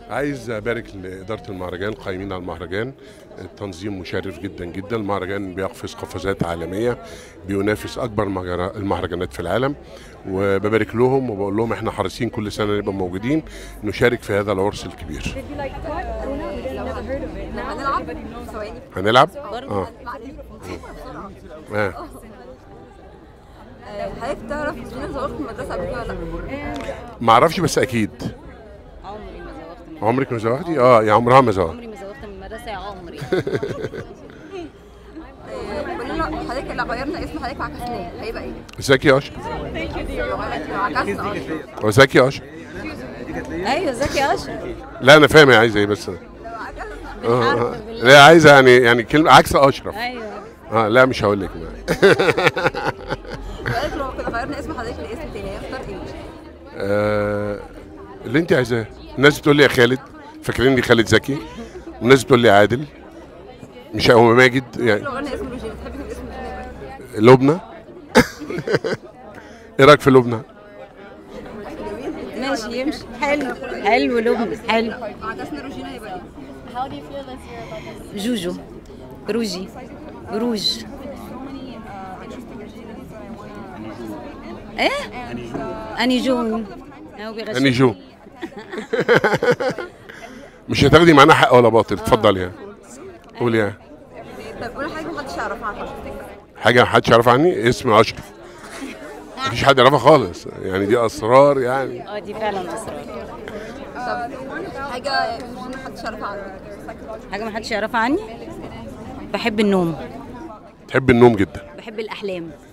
عايز ابارك لاداره المهرجان قائمين على المهرجان التنظيم مشرف جدا جدا المهرجان بيقفز قفزات عالميه بينافس اكبر مهجر- المهرجانات في العالم وببارك لهم وبقول لهم احنا حريصين كل سنه نبقى موجودين نشارك في هذا العرس الكبير هنلعب ثواني هنلعب اه اه حضرتك تعرف جينا زوجت المدرسة قبل كده ولا لا؟ ما اعرفش بس اكيد عمري ما زوغت من عمرك ما زوجتي اه يا عمرها ما زوجت عمري ما زوغت من المدرسه يا عمري قولي لنا حضرتك لو غيرنا اسم حضرتك وعكسناه هيبقى ايه؟ ازيك يا اشرف لو عكسنا اه هو ازيك يا اشرف ايوه ازيك يا اشرف لا انا فاهم هي عايزه ايه بس لو عكسنا آه، آه. بالحرف بال- لا عايزه يعني يعني كلمه عكس اشرف ايوه اه لا مش هقول لك سؤالك لو كنا غيرنا اسم حضرتك لاسم تاني هيختار ايه؟ آه اللي انت عايزاه الناس بتقول لي يا خالد فاكريني خالد زكي والناس بتقول لي عادل مش هو ماجد يعني لو غيرنا اسم روجين تحبي تبقى اسم تاني لبنى ايه رايك في لبنى ماشي يمشي حلو حلو لبنى حلو لو عكسنا روجين هيبقى ايه؟ جوجو روجي روج ايه اني جون هو بيغش اني جو مش هتاخدي معانا حق ولا باطل اتفضل يا قول يا طب قولي حاجة محدش يعرفها عن حضرتك حاجه محدش يعرف عني اسمي اشرف مفيش حد يعرفها خالص يعني دي اسرار يعني اه دي فعلا اسرار طب حاجة روجين محدش يعرفها عنك حاجه ما حدش يعرفها عني بحب النوم تحب النوم جدا بحب الاحلام